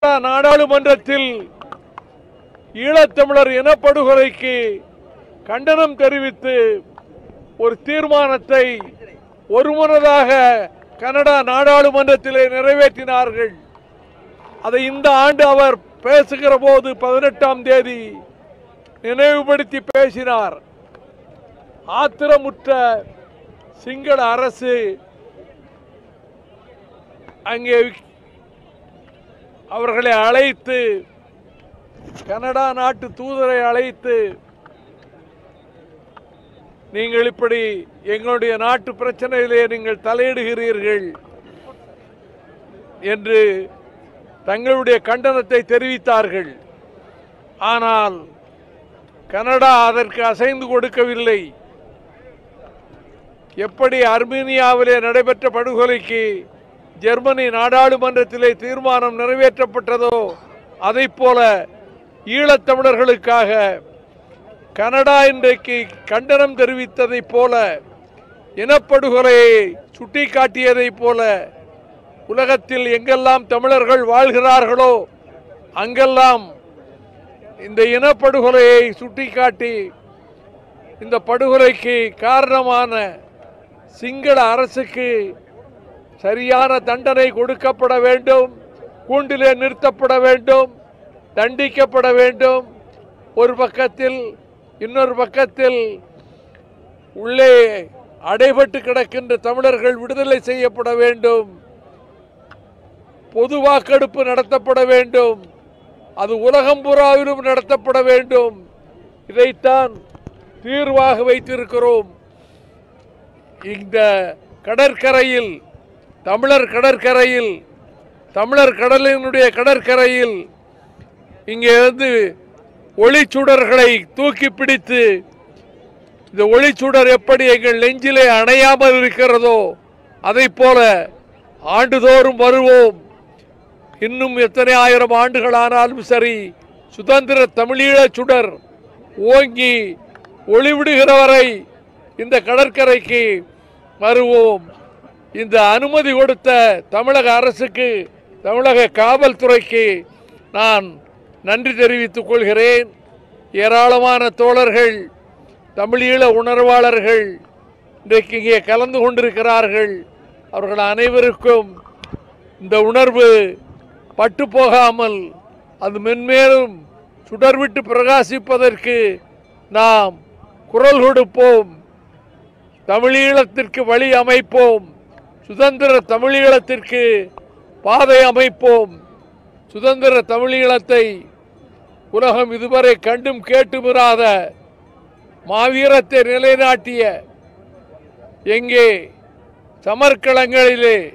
நாடாளுமன்றத்தில் ஈழத்தமிழர் இனப்படுகொலைக்கு கண்டனம் தெரிவித்து ஒரு தீர்மானத்தை ஒருமனதாக கனடா நாடாளுமன்றத்திலே நிறைவேற்றினார்கள் அதை இந்த ஆண்டு அவர் பேசுகிற போது பதினெட்டாம் தேதி நினைவுபடுத்தி பேசினார் ஆத்திரமுற்ற சிங்கள அரசு அங்கே அவர்களை அழைத்து கனடா நாட்டு தூதரை அழைத்து நீங்கள் இப்படி எங்களுடைய நாட்டு பிரச்சனையிலே நீங்கள் தலையிடுகிறீர்கள் என்று தங்களுடைய கண்டனத்தை தெரிவித்தார்கள் ஆனால் கனடா அதற்கு அசைந்து கொடுக்கவில்லை எப்படி அர்மீனியாவிலே நடைபெற்ற படுகொலைக்கு ஜெர்மனி நாடாளுமன்றத்திலே தீர்மானம் நிறைவேற்றப்பட்டதோ அதைப் போல ஈழத்தமிழர்களுக்காக கனடா இன்றைக்கு கண்டனம் தெரிவித்ததைப் போல இனப்படுகொலையை சுட்டிக்காட்டியதைப் போல உலகத்தில் எங்கெல்லாம் தமிழர்கள் வாழ்கிறார்களோ அங்கெல்லாம் இந்த இனப்படுகொலையை சுட்டிக்காட்டி இந்த படுகொலைக்கு காரணமான சிங்கள அரசுக்கு சரியான தண்டனை கொடுக்கப்பட வேண்டும் கூண்டிலே நிறுத்தப்பட வேண்டும் தண்டிக்கப்பட வேண்டும் ஒரு பக்கத்தில் இன்னொரு பக்கத்தில் உள்ளே அடைபட்டு கிடக்கின்ற தமிழர்கள் விடுதலை செய்யப்பட வேண்டும் பொது வாக்கெடுப்பு நடத்தப்பட வேண்டும் அது உலகம் புறாவிலும் நடத்தப்பட வேண்டும் இதைத்தான் தீர்வாக வைத்திருக்கிறோம் இந்த கடற்கரையில் தமிழர் கடற்கரையில் தமிழர் கடலினுடைய கடற்கரையில் இங்கே வந்து ஒளிச்சுடர்களை தூக்கி பிடித்து இந்த ஒளிச்சுடர் எப்படி எங்கள் நெஞ்சிலே அணையாமல் இருக்கிறதோ அதைப் போல ஆண்டுதோறும் வருவோம் இன்னும் எத்தனை ஆயிரம் ஆண்டுகள் ஆனாலும் சரி சுதந்திர தமிழீழச் சுடர் ஓங்கி ஒளிவிடுகிற வரை இந்த கடற்கரைக்கு வருவோம் இந்த அனுமதி கொடுத்த தமிழக அரசுக்கு தமிழக காவல்துறைக்கு நான் நன்றி தெரிவித்துக் கொள்கிறேன் ஏராளமான தோழர்கள் தமிழீழ உணர்வாளர்கள் இன்றைக்கு இங்கே கலந்து கொண்டிருக்கிறார்கள் அவர்கள் அனைவருக்கும் இந்த உணர்வு பட்டு போகாமல் அது மென்மேலும் சுடர்விட்டு பிரகாசிப்பதற்கு நாம் குரல் கொடுப்போம் தமிழீழத்திற்கு வழி அமைப்போம் சுதந்திர தமிழீழத்திற்கு பாதை அமைப்போம் சுதந்திர தமிழீழத்தை உலகம் இதுவரை கண்டும் கேட்டுமிராத மாவீரத்தை நிலைநாட்டிய எங்கே சமர்க்களங்களிலே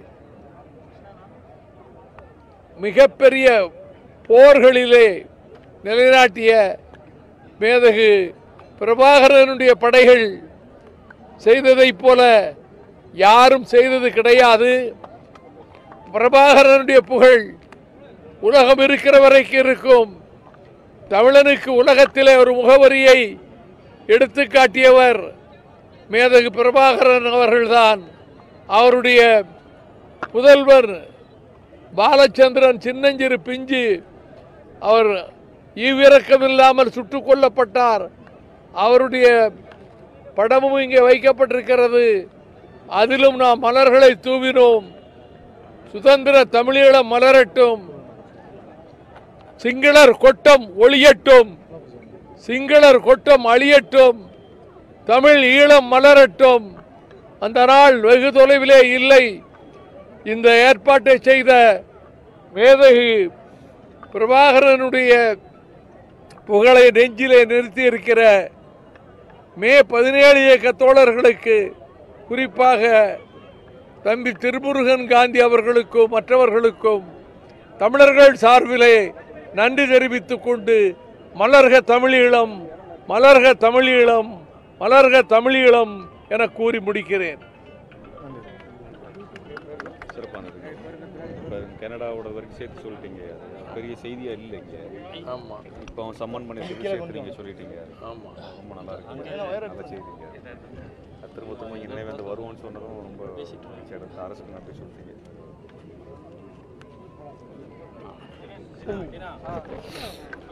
மிகப்பெரிய போர்களிலே நிலைநாட்டிய மேதகு பிரபாகரனுடைய படைகள் செய்ததைப் போல யாரும் செய்தது கிடையாது பிரபாகரனுடைய புகழ் உலகம் இருக்கிற வரைக்கும் இருக்கும் தமிழனுக்கு உலகத்திலே ஒரு முகவரியை எடுத்து காட்டியவர் மேதகு பிரபாகரன் அவர்கள்தான் அவருடைய புதல்வர் பாலச்சந்திரன் சின்னஞ்சிறு பிஞ்சு அவர் ஈவிரக்கமில்லாமல் சுட்டுக் கொல்லப்பட்டார் அவருடைய படமும் இங்கே வைக்கப்பட்டிருக்கிறது அதிலும் நாம் மலர்களை தூவினோம் சுதந்திர தமிழீழம் மலரட்டும் சிங்களர் கொட்டம் ஒளியட்டும் சிங்களர் கொட்டம் அழியட்டும் தமிழ் ஈழம் மலரட்டும் அந்த நாள் வெகு தொலைவிலே இல்லை இந்த ஏற்பாட்டை செய்த மேதகு பிரபாகரனுடைய புகழை நெஞ்சிலே நிறுத்தி இருக்கிற மே பதினேழு இயக்க தோழர்களுக்கு குறிப்பாக தம்பி திருமுருகன் காந்தி அவர்களுக்கும் மற்றவர்களுக்கும் தமிழர்கள் சார்பிலே நன்றி தெரிவித்துக் கொண்டு மலர்க தமிழீழம் மலர்க தமிழீழம் மலர்க தமிழீழம் என கூறி முடிக்கிறேன் சிறப்பானது இப்போ கனடாவோட வரைக்கும் சேர்த்து சொல்லிட்டீங்க அது பெரிய செய்தியா இல்லைங்க ஆமாம் இப்போ அவன் சம்மன் பண்ணி சொல்லி சேர்த்து நீங்க சொல்லிட்டீங்க ஆமாம் ரொம்ப நல்லா இருக்கு நல்ல செய்திங்க அது திரும்ப திரும்ப இங்கே நினைவேந்து வருவோம்னு சொன்னதும் ரொம்ப மகிழ்ச்சி அடைஞ்சு அரசுக்கு நன்றி சொல்லிட்டீங்க சொல்லுங்க